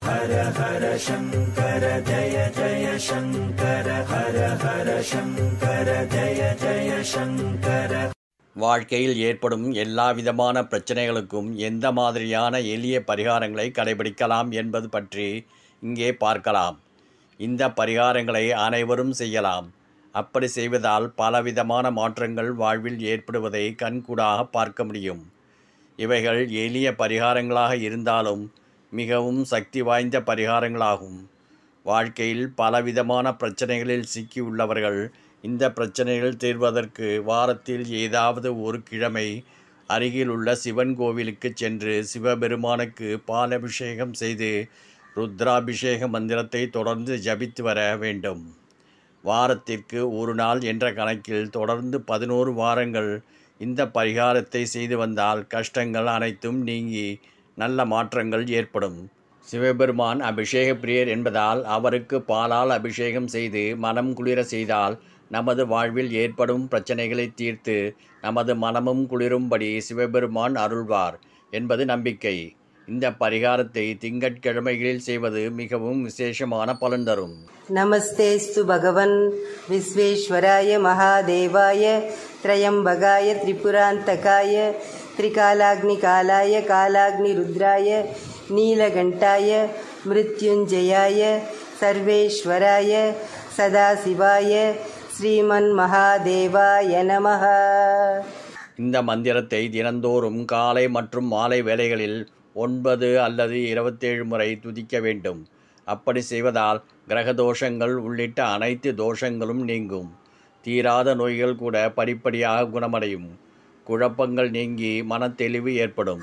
வாழ்க்கையில் ஏற்படும் எல்லா விதமான பிரச்சனைகளுக்கும் எந்த மாதிரியான எளிய பரிகாரங்களை கடைபிடிக்கலாம் என்பது பற்றி இங்கே பார்க்கலாம் இந்த பரிகாரங்களை அனைவரும் செய்யலாம் அப்படி செய்வதால் பலவிதமான மாற்றங்கள் வாழ்வில் ஏற்படுவதை கண்கூடாக பார்க்க முடியும் இவைகள் எளிய பரிகாரங்களாக இருந்தாலும் மிகவும் சக்தி வாய்ந்த பரிகாரங்களாகும் வாழ்க்கையில் பலவிதமான பிரச்சனைகளில் சிக்கியுள்ளவர்கள் இந்த பிரச்சனைகள் தீர்வதற்கு வாரத்தில் ஏதாவது ஒரு கிழமை அருகில் உள்ள சிவன் கோவிலுக்கு சென்று சிவபெருமானுக்கு பாலபிஷேகம் செய்து ருத்ராபிஷேக மந்திரத்தை தொடர்ந்து ஜபித்து வர வேண்டும் வாரத்திற்கு ஒரு நாள் என்ற கணக்கில் தொடர்ந்து பதினோரு வாரங்கள் இந்த பரிகாரத்தை செய்து வந்தால் கஷ்டங்கள் அனைத்தும் நீங்கி நல்ல மாற்றங்கள் ஏற்படும் சிவபெருமான் அபிஷேக பிரியர் என்பதால் அவருக்கு பாலால் அபிஷேகம் செய்து மனம் குளிர செய்தால் நமது வாழ்வில் ஏற்படும் பிரச்சனைகளை தீர்த்து நமது மனமும் குளிரும்படி சிவபெருமான் அருள்வார் என்பது நம்பிக்கை இந்த பரிகாரத்தை திங்கட்கிழமைகளில் செய்வது மிகவும் விசேஷமான பலன் தரும் नमस्तेऽस्तु भगवन् विश्वेश्वराय महादेवाय त्रयम्बगाय त्रिपुरान्तकाय त्रिकालाग्निकालाय कालाग्निरुद्राय नीलकण्ठाय मृत्युञ्जयाय सर्वेश्वराय सदाशिवाय श्रीमन्महादेवाय नमः இந்த மந்திரத்தை தினந்தோறும் காலை மற்றும் மாலை வேளைகளில் ஒன்பது அல்லது இருபத்தேழு முறை துதிக்க வேண்டும் அப்படி செய்வதால் கிரக தோஷங்கள் உள்ளிட்ட அனைத்து தோஷங்களும் நீங்கும் தீராத நோய்கள் கூட படிப்படியாக குணமடையும் குழப்பங்கள் நீங்கி மனத்தெளிவு ஏற்படும்